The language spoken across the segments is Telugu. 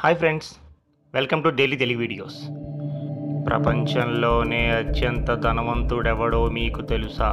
hi friends welcome to daily Telugu videos ప్రపంచంలోనే అత్యంత ధనవంతుడెవడో మీకు తెలుసా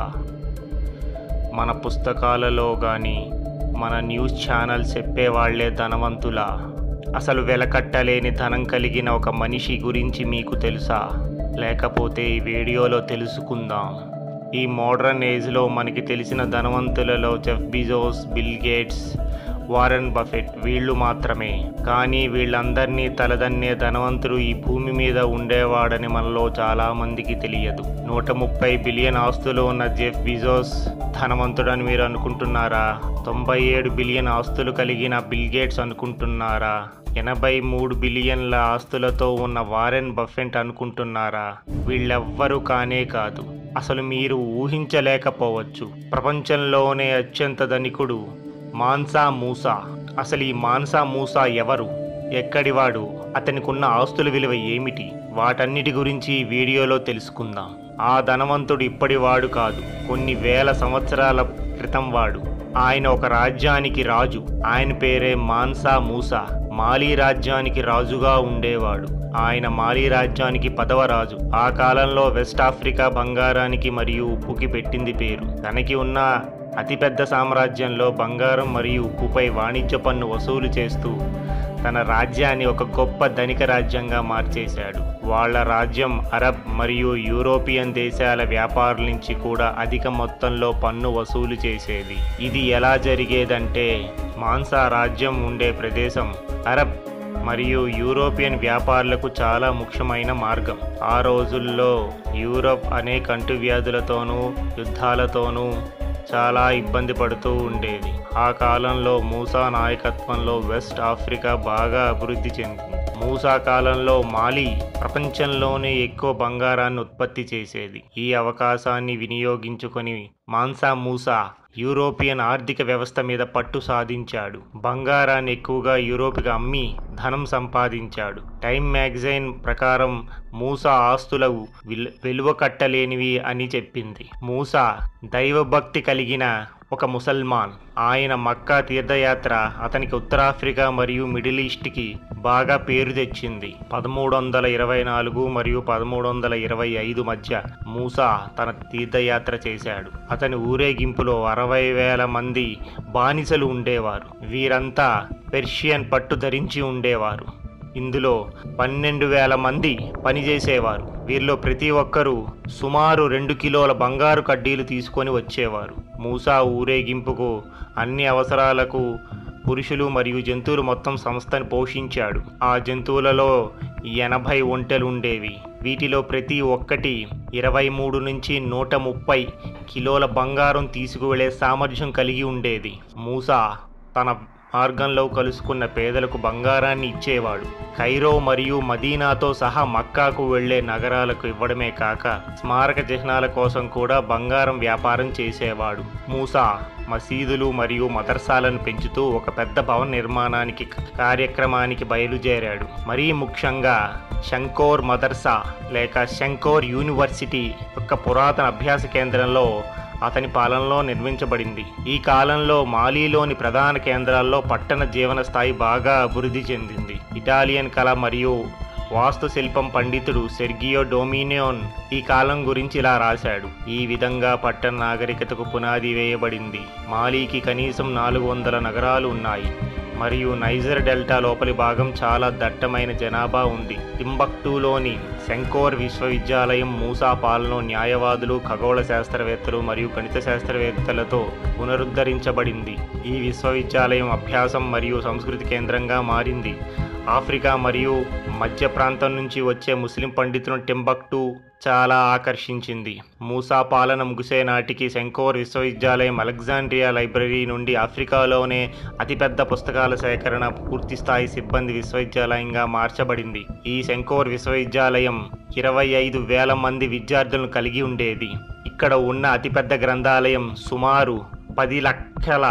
మన పుస్తకాలలో కానీ మన న్యూస్ ఛానల్స్ చెప్పేవాళ్లే ధనవంతులా అసలు వెలకట్టలేని ధనం కలిగిన ఒక మనిషి గురించి మీకు తెలుసా లేకపోతే ఈ వీడియోలో తెలుసుకుందాం ఈ మోడర్న్ ఏజ్లో మనకి తెలిసిన ధనవంతులలో Jeff Bezos Bill Gates Warren Buffett వీళ్ళు మాత్రమే కానీ వీళ్ళందరినీ తలదన్నే ధనవంతుడు ఈ భూమి మీద ఉండేవాడని మనలో చాలా మందికి తెలియదు నూట ముప్పై బిలియన్ ఆస్తులు ఉన్న జెఫ్ బిజోస్ ధనవంతుడని మీరు అనుకుంటున్నారా తొంభై ఏడు బిలియన్ ఆస్తులు కలిగిన బిల్ గేట్స్ అనుకుంటున్నారా ఎనభై మూడు బిలియన్ల ఆస్తులతో ఉన్న వారెన్ బఫెట్ అనుకుంటున్నారా వీళ్ళెవ్వరూ కానే కాదు అసలు మీరు ఊహించలేకపోవచ్చు ప్రపంచంలోనే అత్యంత ధనికుడు మాన్సా మూసా అసలు ఈ మాన్సా మూసా ఎవరు ఎక్కడివాడు అతనికున్న ఆస్తుల విలువ ఏమిటి వాటన్నిటి గురించి ఈ వీడియోలో తెలుసుకుందాం ఆ ధనవంతుడు ఇప్పటివాడు కాదు కొన్ని వేల సంవత్సరాల క్రితం వాడు ఆయన ఒక రాజ్యానికి రాజు ఆయన పేరే మాన్సా మూసా మాలీ రాజ్యానికి రాజుగా ఉండేవాడు ఆయన మాలీ రాజ్యానికి పదవ రాజు ఆ కాలంలో వెస్ట్ ఆఫ్రికా బంగారానికి మరియు ఉప్పుకి పెట్టింది పేరు తనకి ఉన్న అతిపెద్ద సామ్రాజ్యంలో బంగారం మరియు ఉప్పుపై వాణిజ్య పన్ను వసూలు చేస్తూ తన రాజ్యాన్ని ఒక గొప్ప ధనిక రాజ్యంగా మార్చేశాడు వాళ్ళ రాజ్యం అరబ్ మరియు యూరోపియన్ దేశాల వ్యాపారుల నుంచి కూడా అధిక మొత్తంలో పన్ను వసూలు చేసేది ఇది ఎలా జరిగేదంటే మాన్సా రాజ్యం ఉండే ప్రదేశం అరబ్ మరియు యూరోపియన్ వ్యాపారులకు చాలా ముఖ్యమైన మార్గం ఆ రోజుల్లో యూరోప్ అనేక అంటువ్యాధులతోనూ యుద్ధాలతోనూ చాలా ఇబ్బంది పడుతూ ఉండేది ఆ కాలంలో మూసా నాయకత్వంలో వెస్ట్ ఆఫ్రికా బాగా అభివృద్ధి చెందింది మూసా కాలంలో మాలి ప్రపంచంలోనే ఎక్కువ బంగారాన్ని ఉత్పత్తి చేసేది ఈ అవకాశాన్ని వినియోగించుకొని మాన్సా మూసా యూరోపియన్ ఆర్థిక వ్యవస్థ మీద పట్టు సాధించాడు బంగారాన్ని ఎక్కువగా యూరోప్కి అమ్మి ధనం సంపాదించాడు టైమ్ మ్యాగజైన్ ప్రకారం మూసా ఆస్తులు విల్- విలువ కట్టలేనివి అని చెప్పింది మూసా దైవభక్తి కలిగిన ఒక ముసల్మాన్ ఆయన మక్కా తీర్థయాత్ర అతనికి ఉత్తరాఫ్రికా మరియు మిడిల్ ఈస్ట్కి బాగా పేరు తెచ్చింది పదమూడు వందల ఇరవై నాలుగు మరియు పదమూడు వందల ఇరవై ఐదు మధ్య మూసా తన తీర్థయాత్ర చేశాడు అతని ఊరేగింపులో అరవై వేల మంది బానిసలు ఉండేవారు వీరంతా పెర్షియన్ పట్టు ధరించి ఉండేవారు ఇందులో పన్నెండు వేల మంది పనిచేసేవారు వీరిలో ప్రతి ఒక్కరూ సుమారు రెండు కిలోల బంగారు కడ్డీలు తీసుకొని వచ్చేవారు మూసా ఊరేగింపుకు అన్ని అవసరాలకు పురుషులు మరియు జంతువులు మొత్తం సంస్థను పోషించాడు ఆ జంతువులలో ఎనభై ఒంటెలు ఉండేవి వీటిలో ప్రతి ఒక్కటి ఇరవై మూడు నుంచి నూట ముప్పై కిలోల బంగారం తీసుకువెళ్లే సామర్థ్యం కలిగి ఉండేది మూసా తన మార్గంలో కలుసుకున్న పేదలకు బంగారాన్ని ఇచ్చేవాడు కైరో మరియు మదీనాతో సహా మక్కాకు వెళ్లే నగరాలకు ఇవ్వడమే కాక స్మారక చిహ్నాల కోసం కూడా బంగారం వ్యాపారం చేసేవాడు మూసా మసీదులు మరియు మదర్సాలను పెంచుతూ ఒక పెద్ద భవన నిర్మాణానికి కార్యక్రమానికి బయలుదేరాడు మరీ ముఖ్యంగా శంకోర్ మదర్సా లేక శంకోర్ యూనివర్సిటీ యొక్క పురాతన అభ్యాస కేంద్రంలో అతని పాలనలో నిర్మించబడింది ఈ కాలంలో మాలీలోని ప్రధాన కేంద్రాల్లో పట్టణ జీవన స్థాయి బాగా అభివృద్ధి చెందింది ఇటాలియన్ కళ మరియు వాస్తుశిల్పం పండితుడు సెర్గియో డొమినియోన్ ఈ కాలం గురించి ఇలా రాశాడు ఈ విధంగా పట్టణ నాగరికతకు పునాది వేయబడింది మాలీకి కనీసం నాలుగు వందల నగరాలు ఉన్నాయి మరియు నైజర్ డెల్టా లోపలి భాగం చాలా దట్టమైన జనాభా ఉంది టింబక్టూలోని శంకోర్ విశ్వవిద్యాలయం మూసా పాలన న్యాయవాదులు ఖగోళ శాస్త్రవేత్తలు మరియు గణిత శాస్త్రవేత్తలతో పునరుద్ధరించబడింది ఈ విశ్వవిద్యాలయం అభ్యాసం మరియు సంస్కృతి కేంద్రంగా మారింది ఆఫ్రికా మరియు మధ్య ప్రాంతం నుంచి వచ్చే ముస్లిం పండితులను టింబక్టు చాలా ఆకర్షించింది మూసా పాలన ముగిసే నాటికి శంకోర్ విశ్వవిద్యాలయం అలెగ్జాండ్రియా లైబ్రరీ నుండి ఆఫ్రికాలోనే అతిపెద్ద పుస్తకాల సేకరణ పూర్తి స్థాయి సిబ్బంది విశ్వవిద్యాలయంగా మార్చబడింది ఈ శంకోర్ విశ్వవిద్యాలయం ఇరవై ఐదు వేల మంది విద్యార్థులను కలిగి ఉండేది ఇక్కడ ఉన్న అతిపెద్ద గ్రంథాలయం సుమారు పది లక్షల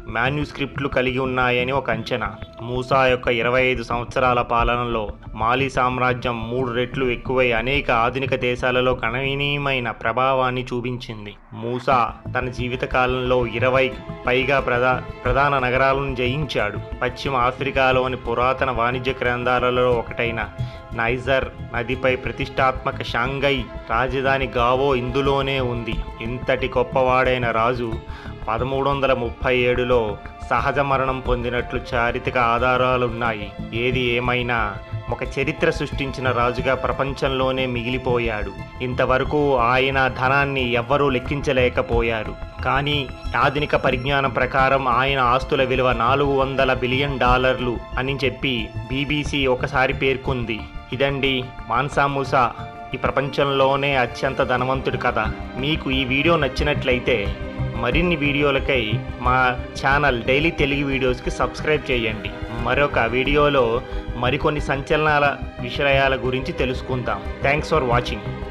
మాన్యుస్క్రిప్ట్లు కలిగి ఉన్నాయని ఒక అంచనా మూసా యొక్క ఇరవై ఐదు సంవత్సరాల పాలనలో మాలీ సామ్రాజ్యం మూడు రెట్లు ఎక్కువై అనేక ఆధునిక దేశాలలో గణనీయమైన ప్రభావాన్ని చూపించింది మూసా తన జీవితకాలంలో ఇరవై పైగా ప్రధా ప్రధాన నగరాలను జయించాడు పశ్చిమ ఆఫ్రికాలోని పురాతన వాణిజ్య కేంద్రాలలో ఒకటైన నైజర్ నదిపై ప్రతిష్టాత్మక షాంఘై రాజధాని గావో ఇందులోనే ఉంది ఇంతటి గొప్పవాడైన రాజు పదమూడు వందల ముప్పై ఏడులో సహజ మరణం పొందినట్లు చారిత్రక ఆధారాలున్నాయి ఏది ఏమైనా ఒక చరిత్ర సృష్టించిన రాజుగా ప్రపంచంలోనే మిగిలిపోయాడు ఇంతవరకు ఆయన ధనాన్ని ఎవ్వరూ లెక్కించలేకపోయారు కానీ ఆధునిక పరిజ్ఞానం ప్రకారం ఆయన ఆస్తుల విలువ నాలుగు వందల బిలియన్ డాలర్లు అని చెప్పి బీబీసీ ఒకసారి పేర్కొంది ఇదండి మాన్సామూసా ఈ ప్రపంచంలోనే అత్యంత ధనవంతుడు కదా మీకు ఈ వీడియో నచ్చినట్లయితే మరిన్ని వీడియోలకై మా ఛానల్ డైలీ తెలుగు వీడియోస్కి సబ్స్క్రైబ్ చేయండి మరొక వీడియోలో మరికొన్ని సంచలనాల విషయాల గురించి తెలుసుకుందాం థ్యాంక్స్ ఫర్ వాచింగ్